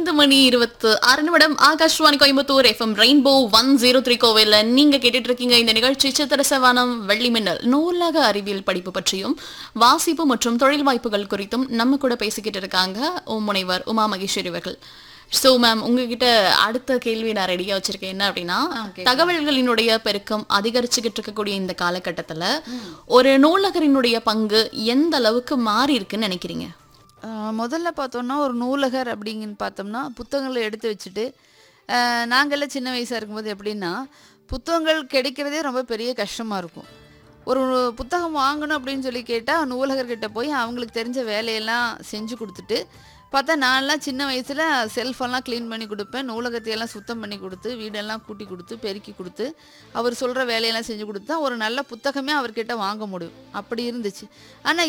ஐந்து மணி இருபத்து ஆறு நிமிடம் Akashvani Coimbatore FM rainbow one zero three கோவில்ல நீங்க கேட்டுட்டு இருக்கீங்க இந்த நிகழ்ச்சி சித்திரசவானம் வெள்ளி மின்னல் நூலக அறிவியல் படிப்பு பற்றியும் வாசிப்பு மற்றும் தொழில் வாய்ப்புகள் குறித்தும் நம்ம கூட பேசிக்கிட்டு இருக்காங்க உம் முனைவர் உமா மகேஸ்வரி அவர்கள் ஸோ மேம் உங்ககிட்ட அடுத்த கேள்வி நான் ரெடியா வச்சிருக்கேன் என்ன அப்படின்னா தகவல்களினுடைய பெருக்கம் அதிகரிச்சுக்கிட்டு இருக்கக்கூடிய இந்த காலகட்டத்துல ஒரு நூலகரினுடைய பங்கு எந்த அளவுக்கு மாறி இருக்குன்னு நினைக்கிறீங்க ஆஹ் முதல்ல பார்த்தோம்னா ஒரு நூலகர் அப்படிங்கன்னு பார்த்தோம்னா புத்தகங்களை எடுத்து வச்சுட்டு ஆஹ் நாங்கெல்லாம் சின்ன வயசாக இருக்கும்போது எப்படின்னா புத்தகங்கள் கிடைக்கிறதே ரொம்ப பெரிய கஷ்டமாக இருக்கும் ஒரு புத்தகம் வாங்கணும் அப்படின்னு சொல்லி கேட்டால் நூலகர்கிட்ட போய் அவங்களுக்கு தெரிஞ்ச வேலையெல்லாம் செஞ்சு கொடுத்துட்டு பார்த்தா நான்லாம் சின்ன வயசில் செல்ஃபெல்லாம் க்ளீன் பண்ணி கொடுப்பேன் நூலகத்தையெல்லாம் சுத்தம் பண்ணி கொடுத்து வீடெல்லாம் கூட்டி கொடுத்து பெருக்கி கொடுத்து அவர் சொல்கிற வேலையெல்லாம் செஞ்சு கொடுத்து தான் ஒரு நல்ல புத்தகமே அவர்கிட்ட வாங்க முடியும் அப்படி இருந்துச்சு ஆனால்